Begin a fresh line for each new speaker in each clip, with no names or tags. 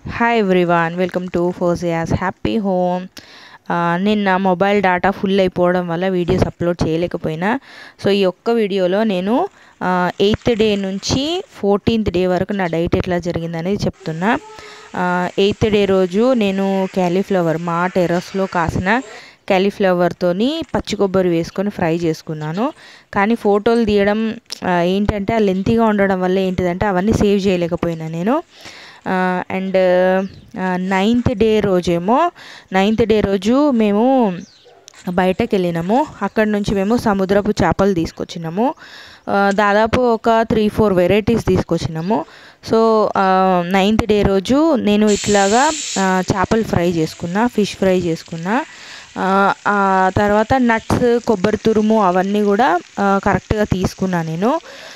hi everyone welcome to Fouzia's happy home నిన్న mobile data full అయిపోవడం వల్ల వీడియోస్ అప్లోడ్ చేయలేకపోయినా సో ఈ ఒక్క వీడియోలో నేను ఎయిత్ డే నుంచి ఫోర్టీన్త్ డే వరకు నా డైట్ ఎట్లా జరిగిందనేది చెప్తున్నా ఎయిత్ డే రోజు నేను క్యాలీఫ్లవర్ మా టెర్రస్లో కాసిన క్యాలీఫ్లవర్తోని పచ్చి కొబ్బరి వేసుకొని ఫ్రై చేసుకున్నాను కానీ ఫోటోలు తీయడం ఆ, ఏంటంటే ఆ లెంతీగా ఉండడం వల్ల ఏంటిదంటే అవన్నీ సేవ్ చేయలేకపోయినా నేను అండ్ నైన్త్ డే రోజేమో నైన్త్ డే రోజు మేము బయటకు వెళ్ళినాము అక్కడ నుంచి మేము సముద్రపు చేపలు తీసుకొచ్చినాము ఆ, దాదాపు ఒక త్రీ ఫోర్ వెరైటీస్ తీసుకొచ్చినాము సో నైన్త్ డే రోజు నేను ఇట్లాగా ఆ, చేపలు ఫ్రై చేసుకున్నా ఫిష్ ఫ్రై చేసుకున్నా ఆ, ఆ తర్వాత నట్స్ కొబ్బరి తురుము అవన్నీ కూడా కరెక్ట్గా తీసుకున్నా నేను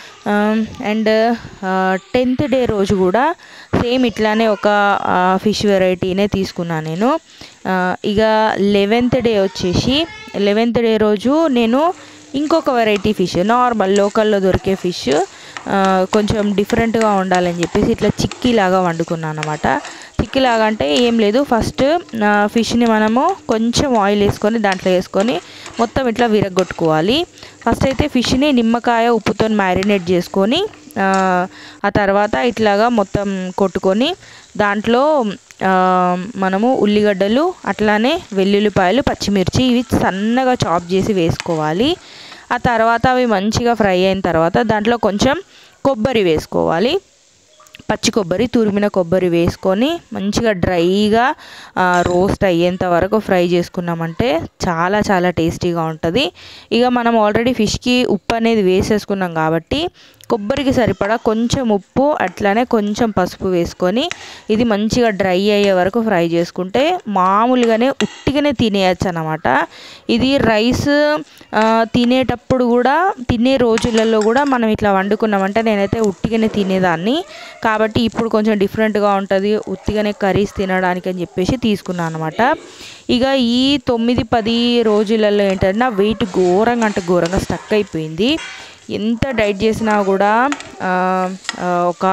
అండ్ టెన్త్ డే రోజు కూడా సేమ్ ఇట్లానే ఒక ఫిష్ వెరైటీనే తీసుకున్నా నేను ఆ, ఇక లెవెన్త్ డే వచ్చేసి లెవెన్త్ డే రోజు నేను ఇంకొక వెరైటీ ఫిష్ నార్మల్ లోకల్లో దొరికే ఫిష్ కొంచెం డిఫరెంట్గా ఉండాలని చెప్పేసి ఇట్లా చిక్కీలాగా వండుకున్నాను అనమాట చిక్కీలాగా అంటే ఏం లేదు ఫస్ట్ ఫిష్ని మనము కొంచెం ఆయిల్ వేసుకొని దాంట్లో వేసుకొని మొత్తం ఇట్లా విరగొట్టుకోవాలి ఫస్ట్ అయితే ఫిష్ని నిమ్మకాయ ఉప్పుతో మ్యారినేట్ చేసుకొని ఆ, ఆ తర్వాత ఇట్లాగా మొత్తం కొట్టుకొని దాంట్లో ఆ, మనము ఉల్లిగడ్డలు అట్లానే వెల్లుల్లిపాయలు పచ్చిమిర్చి ఇవి సన్నగా చాప్ చేసి వేసుకోవాలి ఆ తర్వాత అవి మంచిగా ఫ్రై అయిన తర్వాత దాంట్లో కొంచెం కొబ్బరి వేసుకోవాలి పచ్చి కొబ్బరి తురిమిన కొబ్బరి వేసుకొని మంచిగా డ్రైగా రోస్ట్ అయ్యేంత వరకు ఫ్రై చేసుకున్నామంటే చాలా చాలా టేస్టీగా ఉంటుంది ఇక మనం ఆల్రెడీ ఫిష్కి ఉప్పు అనేది వేసేసుకున్నాం కాబట్టి కొబ్బరికి సరిపడా కొంచెం ఉప్పు అట్లానే కొంచెం పసుపు వేసుకొని ఇది మంచిగా డ్రై అయ్యే వరకు ఫ్రై చేసుకుంటే మామూలుగానే ఉట్టిగానే తినేయచ్చు అనమాట ఇది రైస్ ఆ, తినేటప్పుడు కూడా తినే రోజులలో కూడా మనం ఇట్లా వండుకున్నామంటే నేనైతే ఉట్టిగానే తినేదాన్ని కాబట్టి ఇప్పుడు కొంచెం డిఫరెంట్గా ఉంటుంది ఉత్తిగానే కర్రీస్ తినడానికి అని చెప్పేసి తీసుకున్నాను అనమాట ఇక ఈ తొమ్మిది పది రోజులలో ఏంటంటే నా వెయిట్ ఘోరంగా అంటే ఘోరంగా స్టక్ అయిపోయింది ఎంత డైట్ చేసినా కూడా ఆ, ఆ, ఒక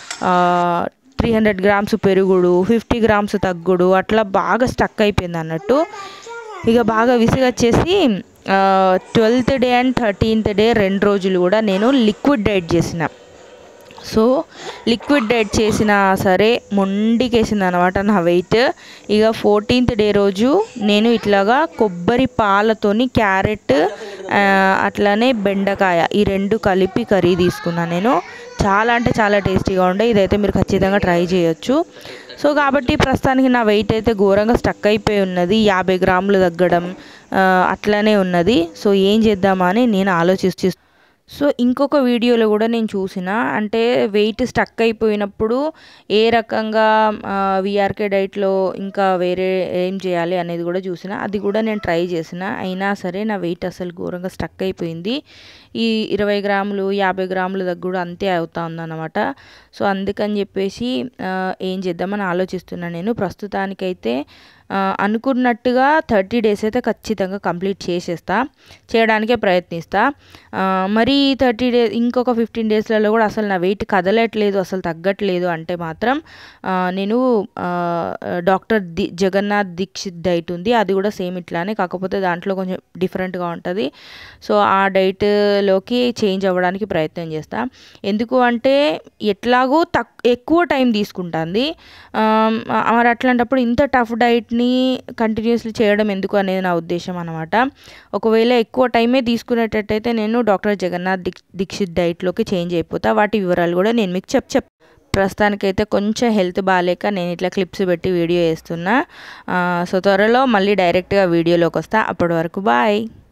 త్రీ హండ్రెడ్ గ్రామ్స్ పెరుగుడు ఫిఫ్టీ గ్రామ్స్ తగ్గుడు అట్లా బాగా స్టక్ అయిపోయింది అన్నట్టు ఇక బాగా విసిగొచ్చేసి twelfth day and thirteenth day రెండు రోజులు కూడా నేను లిక్విడ్ డైట్ చేసిన సో లిక్విడ్ డైట్ చేసినా సరే మొండికేసింది అనమాట నా వెయిట్ ఇక ఫోర్టీన్త్ డే రోజు నేను ఇట్లాగా కొబ్బరి పాలతోని క్యారెట్ ఆ, అట్లానే బెండకాయ ఈ రెండు కలిపి కర్రీ తీసుకున్నాను నేను చాలా అంటే చాలా టేస్టీగా ఉండే ఇదైతే మీరు ఖచ్చితంగా ట్రై చేయొచ్చు సో కాబట్టి ప్రస్తుతానికి నా వెయిట్ అయితే ఘోరంగా స్టక్ అయిపోయి ఉన్నది యాభై గ్రాములు తగ్గడం ఆ, అట్లానే ఉన్నది సో ఏం చేద్దామా అని నేను ఆలోచిస్తూ సో ఇంకొక వీడియోలో కూడా నేను చూసిన అంటే వెయిట్ స్టక్ అయిపోయినప్పుడు ఏ రకంగా విఆర్కే డైట్లో ఇంకా వేరే ఏం చేయాలి అనేది కూడా చూసిన అది కూడా నేను ట్రై చేసిన అయినా సరే నా వెయిట్ అసలు ఘోరంగా స్టక్ అయిపోయింది ఈ ఇరవై గ్రాములు యాభై గ్రాములు దగ్గర కూడా అంతే అవుతా ఉందన్నమాట సో అందుకని చెప్పేసి ఆ, ఏం చేద్దామని ఆలోచిస్తున్నాను నేను ప్రస్తుతానికైతే ఆ, అనుకున్నట్టుగా థర్టీ డేస్ అయితే ఖచ్చితంగా కంప్లీట్ చేసేస్తా చేయడానికే ప్రయత్నిస్తా ఆ, మరి థర్టీ డే ఇంకొక ఫిఫ్టీన్ డేస్లలో కూడా అసలు నా వెయిట్ కదలట్లేదు అసలు తగ్గట్లేదు అంటే మాత్రం ఆ, నేను ఆ, doctor the Jagannath Dixit diet ఉంది అది కూడా సేమ్ ఇట్లానే కాకపోతే దాంట్లో కొంచెం డిఫరెంట్గా ఉంటుంది సో ఆ డైట్లోకి చేంజ్ అవ్వడానికి ప్రయత్నం చేస్తా ఎందుకు అంటే ఎట్లాగో తక్ ఎక్కువ టైం తీసుకుంటుంది ఆమ్, మరి అట్లాంటప్పుడు ఇంత టఫ్ డైట్ని కంటిన్యూస్లీ చేయడం ఎందుకు అనేది నా ఉద్దేశం అనమాట ఒకవేళ ఎక్కువ టైమే తీసుకునేటట్టయితే నేను డాక్టర్ జగన్నాథ్ దీక్ దీక్షిత్ డైట్లోకి చేంజ్ అయిపోతా వాటి వివరాలు కూడా నేను మీకు చెప్ చెప్ ప్రస్తుతానికైతే కొంచెం హెల్త్ బాగాలేక నేను ఇట్లా క్లిప్స్ పెట్టి వీడియో వేస్తున్నా ఆ, సో త్వరలో మళ్ళీ డైరెక్ట్గా వీడియోలోకి వస్తా అప్పటి వరకు బాయ్